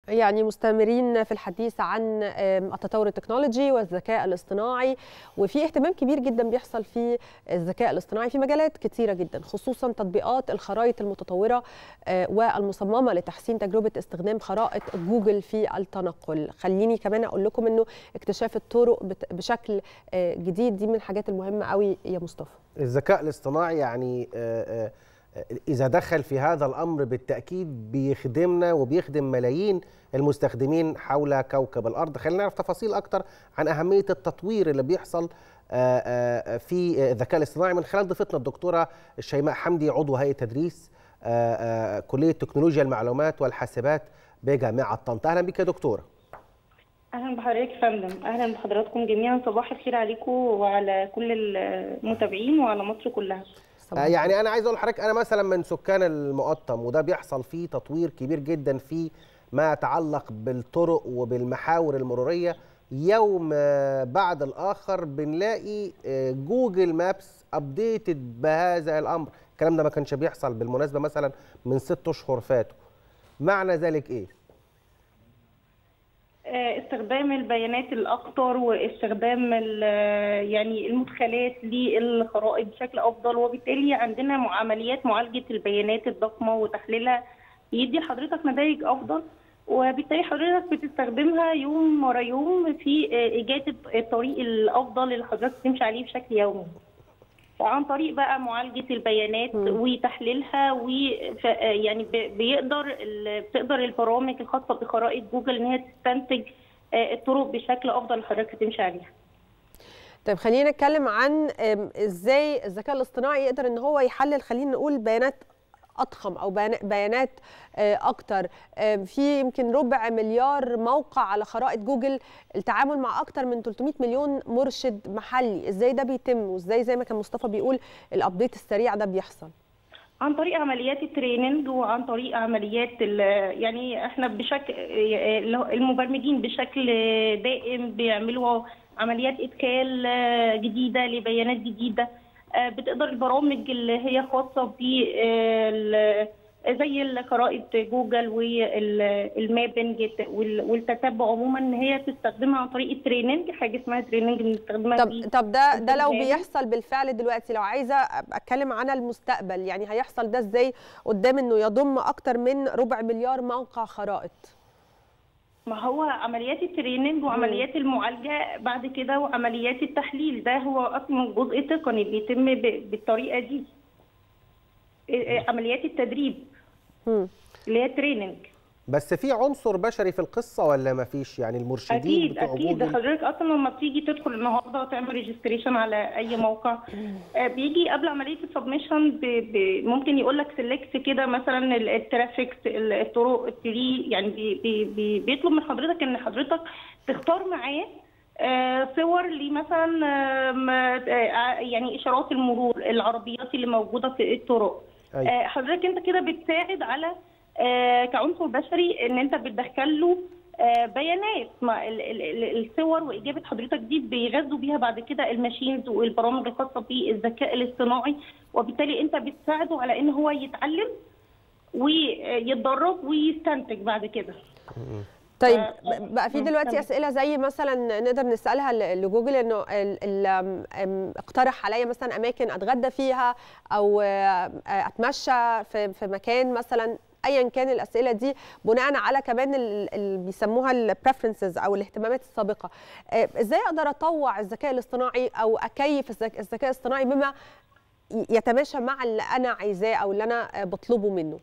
يعني مستمرين في الحديث عن التطور التكنولوجي والذكاء الاصطناعي وفي اهتمام كبير جدا بيحصل في الذكاء الاصطناعي في مجالات كثيره جدا خصوصا تطبيقات الخرائط المتطوره والمصممه لتحسين تجربه استخدام خرائط جوجل في التنقل خليني كمان اقول لكم انه اكتشاف الطرق بشكل جديد دي من الحاجات المهمه قوي يا مصطفى الذكاء الاصطناعي يعني إذا دخل في هذا الأمر بالتأكيد بيخدمنا وبيخدم ملايين المستخدمين حول كوكب الأرض خلينا نعرف تفاصيل أكتر عن أهمية التطوير اللي بيحصل في الذكاء الاصطناعي من خلال ضيفتنا الدكتورة شيماء حمدي عضو هيئة تدريس كلية تكنولوجيا المعلومات والحاسبات بجامعة طنطا أهلا بك يا دكتورة اهلا بحضرتك يا فندم اهلا بحضراتكم جميعا صباح الخير عليكم وعلى كل المتابعين وعلى مصر كلها يعني انا عايز اقول لحضرتك انا مثلا من سكان المقطم وده بيحصل فيه تطوير كبير جدا في ما يتعلق بالطرق وبالمحاور المروريه يوم بعد الاخر بنلاقي جوجل مابس ابديتد بهذا الامر الكلام ده ما كانش بيحصل بالمناسبه مثلا من ست اشهر فاتوا معنى ذلك ايه استخدام البيانات الاكتر واستخدام يعني المدخلات للخرائط بشكل افضل وبالتالي عندنا عمليات معالجه البيانات الضخمه وتحليلها يدي لحضرتك نتائج افضل وبالتالي حضرتك بتستخدمها يوم ورا يوم في ايجاد الطريق الافضل اللي حضرتك تمشي عليه بشكل يومي عن طريق بقى معالجه البيانات م. وتحليلها ويعني بيقدر بتقدر البرامج الخاصه بخرائط جوجل ان هي تستنتج الطرق بشكل افضل لحضرتك تمشي عليها. طيب خلينا نتكلم عن ازاي الذكاء الاصطناعي يقدر ان هو يحلل خلينا نقول بيانات اضخم او بيانات اكتر في يمكن ربع مليار موقع على خرائط جوجل التعامل مع اكتر من 300 مليون مرشد محلي ازاي ده بيتم وازاي زي ما كان مصطفى بيقول الابديت السريع ده بيحصل عن طريق عمليات التريننج وعن طريق عمليات يعني احنا بشكل المبرمجين بشكل دائم بيعملوا عمليات ادخال جديده لبيانات جديده بتقدر البرامج اللي هي خاصه ب زي الخرائط جوجل والمابنج والتتبع عموما ان هي تستخدمها عن طريق التريننج حاجه اسمها تريننج بنستخدمها طب طب ده ده لو بيحصل بالفعل دلوقتي لو عايزه اتكلم عن المستقبل يعني هيحصل ده ازاي قدام انه يضم اكتر من ربع مليار موقع خرائط ما هو عمليات التريننج وعمليات المعالجه بعد كده وعمليات التحليل ده هو اصلا جزء تقني بيتم بالطريقه دي عمليات التدريب اللي هي التريننج بس في عنصر بشري في القصه ولا ما فيش يعني المرشدين اكيد بتوع اكيد جوجل. حضرتك اصلا لما بتيجي تدخل النهارده وتعمل ريجستريشن على اي موقع بيجي قبل عمليه السبمشن ممكن يقول لك سيلكت كده مثلا الترافيك الطرق التري يعني بي بي بيطلب من حضرتك ان حضرتك تختار معاه صور لمثلا يعني اشارات المرور العربيات اللي موجوده في الطرق أيوة. حضرتك انت كده بتساعد على كعنصر بشري ان انت بتدخل له بيانات الصور واجابه حضرتك دي بيغذوا بيها بعد كده الماشينز والبرامج الخاصه بالذكاء الاصطناعي وبالتالي انت بتساعده على ان هو يتعلم ويتدرب ويستنتج بعد كده طيب بقى في دلوقتي اسئله زي مثلا نقدر نسالها لجوجل انه اقترح عليا مثلا اماكن اتغدى فيها او اتمشى في في مكان مثلا ايا كان الاسئله دي بناء على كمان اللي بيسموها البريفرنسز او الاهتمامات السابقه ازاي اقدر اطوع الذكاء الاصطناعي او اكيف الذكاء الاصطناعي بما يتماشى مع اللي انا عايزاه او اللي انا بطلبه منه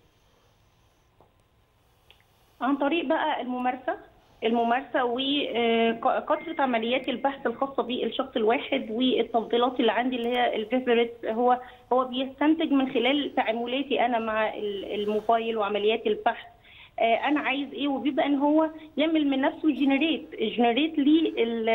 عن طريق بقى الممارسه الممارسه وكثره عمليات البحث الخاصه بالشخص الواحد والتفضيلات اللي عندي اللي هي الفيفوريت هو هو بيستنتج من خلال تعاملاتي انا مع الموبايل وعمليات البحث انا عايز ايه وبيبدا ان هو يعمل من نفسه جنريت جنريت لي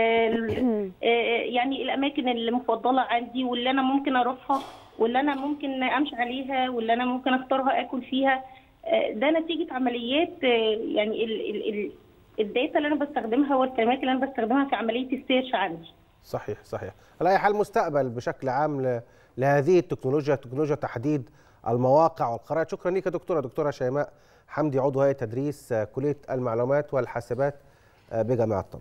يعني الاماكن المفضله عندي واللي انا ممكن اروحها واللي انا ممكن امشي عليها واللي انا ممكن اختارها اكل فيها ده نتيجه عمليات يعني ال ال ال الداتا اللي انا بستخدمها والكلمات اللي انا بستخدمها في عمليه السيرش عندي. صحيح صحيح. على اي حال مستقبل بشكل عام لهذه التكنولوجيا تكنولوجيا تحديد المواقع والخرائط شكرا لك يا دكتوره دكتوره شيماء حمدي عضو هيئه تدريس كليه المعلومات والحاسبات بجامعه طنطا